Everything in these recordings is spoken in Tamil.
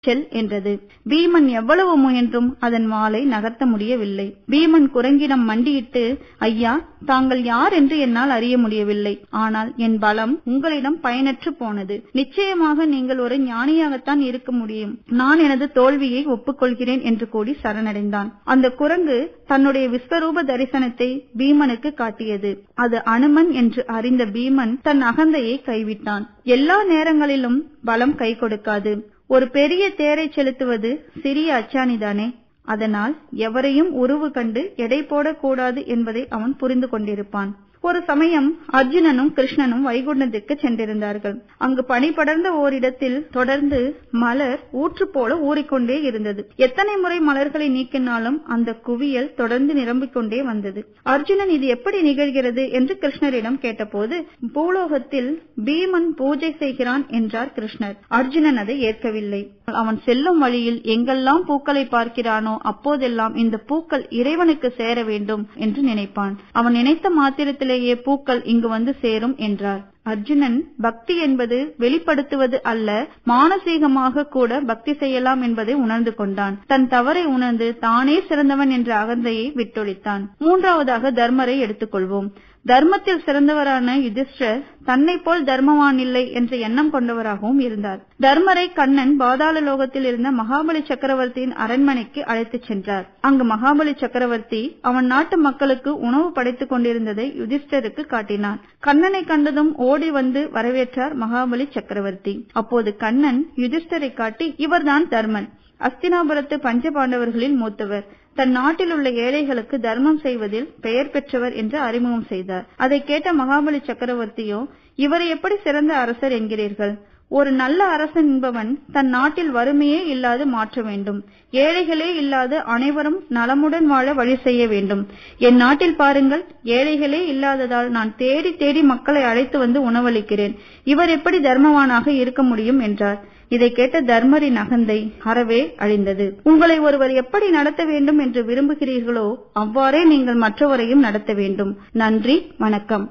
செல் என்றது பீமன் எவ்வளவு முயன்றும் அதன் வாலை நகர்த்த முடியவில்லை பீமன் குரங்கிடம் மண்டியிட்டு ஐயா தாங்கள் யார் என்று என்னால் அறிய முடியவில்லை ஆனால் என் பலம் உங்களிடம் பயனற்று போனது நிச்சயமாக நீங்கள் ஒரு ஞானியாகத்தான் இருக்க முடியும் நான் எனது தோல்வியை ஒப்புக்கொள்கிறேன் என்று கூறி சரணடைந்தான் அந்த குரங்கு தன்னுடைய விஸ்வரூப தரிசனத்தை பீமனுக்கு காட்டியது அது அனுமன் என்று அறிந்த பீமன் தன் அகந்தையை கைவிட்டான் எல்லா நேரங்களிலும் பலம் கை கொடுக்காது ஒரு பெரிய தேரை செலுத்துவது சிறிய அச்சாணிதானே அதனால் எவரையும் உருவு கண்டு எடை போடக்கூடாது என்பதை அவன் புரிந்து கொண்டிருப்பான் ஒரு சமயம் அர்ஜுனனும் கிருஷ்ணனும் வைகுண்டத்திற்கு சென்றிருந்தார்கள் அங்கு பனி படர்ந்த ஓரிடத்தில் தொடர்ந்து மலர் ஊற்று போல ஊறிக்கொண்டே இருந்தது எத்தனை முறை மலர்களை நீக்கினாலும் அந்த குவியல் தொடர்ந்து நிரம்பிக் கொண்டே வந்தது அர்ஜுனன் இது எப்படி நிகழ்கிறது என்று கிருஷ்ணரிடம் கேட்டபோது பூலோகத்தில் பீமன் பூஜை செய்கிறான் என்றார் கிருஷ்ணர் அர்ஜுனன் அதை ஏற்கவில்லை அவன் செல்லும் வழியில் எங்கெல்லாம் பூக்களை பார்க்கிறானோ அப்போதெல்லாம் இந்த பூக்கள் இறைவனுக்கு சேர வேண்டும் என்று நினைப்பான் அவன் நினைத்த மாத்திரத்திலேயே பூக்கள் இங்கு வந்து சேரும் என்றார் அர்ஜுனன் பக்தி என்பது வெளிப்படுத்துவது அல்ல மானசீகமாக கூட பக்தி செய்யலாம் என்பதை உணர்ந்து கொண்டான் தன் தவறை உணர்ந்து தானே சிறந்தவன் என்ற அகந்தையை விட்டொழித்தான் மூன்றாவதாக தர்மரை எடுத்துக்கொள்வோம் தர்மத்தில் சிறந்தவரான யுதிஷ்டர் தன்னை போல் தர்மவான் இல்லை என்ற எண்ணம் கொண்டவராகவும் இருந்தார் தர்மரை கண்ணன் பாதாள லோகத்தில் இருந்த மகாபலி சக்கரவர்த்தியின் அரண்மனைக்கு அழைத்துச் சென்றார் அங்கு மகாபலி சக்கரவர்த்தி அவன் நாட்டு மக்களுக்கு உணவு படைத்துக் கொண்டிருந்ததை யுதிஷ்டருக்கு காட்டினான் கண்ணனை கண்டதும் ஓடி வந்து வரவேற்றார் மகாபலி சக்கரவர்த்தி அப்போது கண்ணன் யுதிஷ்டரை காட்டி இவர்தான் தர்மன் அஸ்தினாபுரத்து பஞ்ச பாண்டவர்களில் மூத்தவர் தன் நாட்டில் உள்ள ஏழைகளுக்கு தர்மம் செய்வதில் பெயர் பெற்றவர் என்று அறிமுகம் செய்தார் அதை கேட்ட மகாபலி சக்கரவர்த்தியோ இவரை எப்படி சிறந்த அரசர் என்கிறீர்கள் ஒரு நல்ல அரசன் என்பவன் தன் நாட்டில் வறுமையே இல்லாது மாற்ற வேண்டும் ஏழைகளே இல்லாது அனைவரும் நலமுடன் வாழ வழி செய்ய வேண்டும் என் நாட்டில் பாருங்கள் ஏழைகளே இல்லாததால் நான் தேடி தேடி மக்களை அழைத்து வந்து உணவளிக்கிறேன் இவர் எப்படி தர்மவானாக இருக்க முடியும் என்றார் இதை கேட்ட தர்மரின் அகந்தை அறவே அழிந்தது உங்களை ஒருவர் எப்படி நடத்த வேண்டும் என்று விரும்புகிறீர்களோ அவ்வாறே நீங்கள் மற்றவரையும் நடத்த வேண்டும் நன்றி வணக்கம்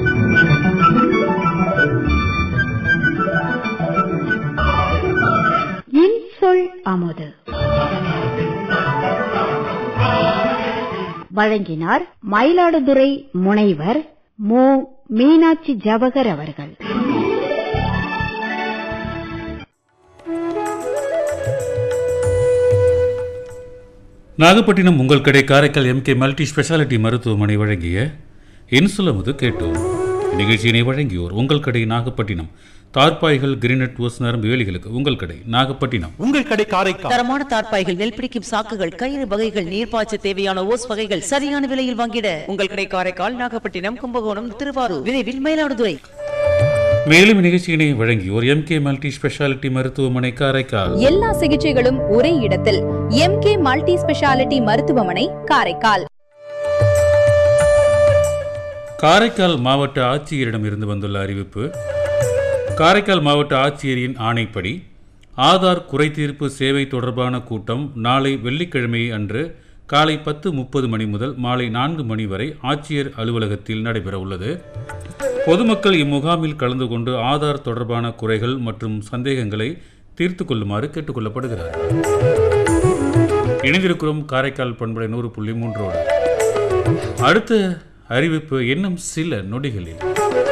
இன்சொல் அமுது வழங்கினார் மயிலாடுதுறை முனைவர் மு மீனாட்சி ஜவகர் அவர்கள் நாகப்பட்டினம் உங்கள் கடை காரைக்கால் எம்கே மல்டி ஸ்பெஷாலிட்டி மருத்துவமனை வழங்கிய இன்சுலமுது கேட்டோம் நிகழ்ச்சியினை வழங்கியோர் உங்கள் கடை நாகப்பட்டினம் தார்பாய்கள் கிரினட் ஓஸ் நரம்பு வேலிகளுக்கு உங்கள் கடை நாகப்பட்டினம் உங்கள் கடை காரைக்கால் தரமான தார்ப்பாய்கள் நெல் பிடிக்கும் சாக்குகள் கயிறு வகைகள் நீர்ப்பாய்ச்ச தேவையான ஓஸ் வகைகள் சரியான விலையில் வாங்கிட உங்கள் கடை காரைக்கால் நாகப்பட்டினம் கும்பகோணம் திருவாரூர் விரைவில் மயிலாடுதுறை மேலும் நிகழ்ச்சியினை வழங்கியோர் எம்கே மல்டி ஸ்பெஷாலிட்டி மருத்துவமனை காரைக்கால் எல்லா சிகிச்சைகளும் ஒரே இடத்தில் எம்கே மல்டி ஸ்பெஷாலிட்டி மருத்துவமனை காரைக்கால் காரைக்கால் மாவட்ட ஆட்சியரிடம் இருந்து வந்துள்ள அறிவிப்பு காரைக்கால் மாவட்ட ஆட்சியரின் ஆணைப்படி ஆதார் குறைதீர்ப்பு சேவை தொடர்பான கூட்டம் நாளை வெள்ளிக்கிழமை அன்று காலை பத்து முப்பது மணி முதல் மாலை நான்கு மணி வரை ஆட்சியர் அலுவலகத்தில் நடைபெற உள்ளது பொதுமக்கள் இம்முகாமில் கலந்து கொண்டு ஆதார் தொடர்பான குறைகள் மற்றும் சந்தேகங்களை தீர்த்து கொள்ளுமாறு கேட்டுக்கொள்ளப்படுகிறார் இணைந்திருக்கிறோம் காரைக்கால் பண்புடை நூறு புள்ளி மூன்றோடு அடுத்த அறிவிப்பு இன்னும் சில நொடிகளில்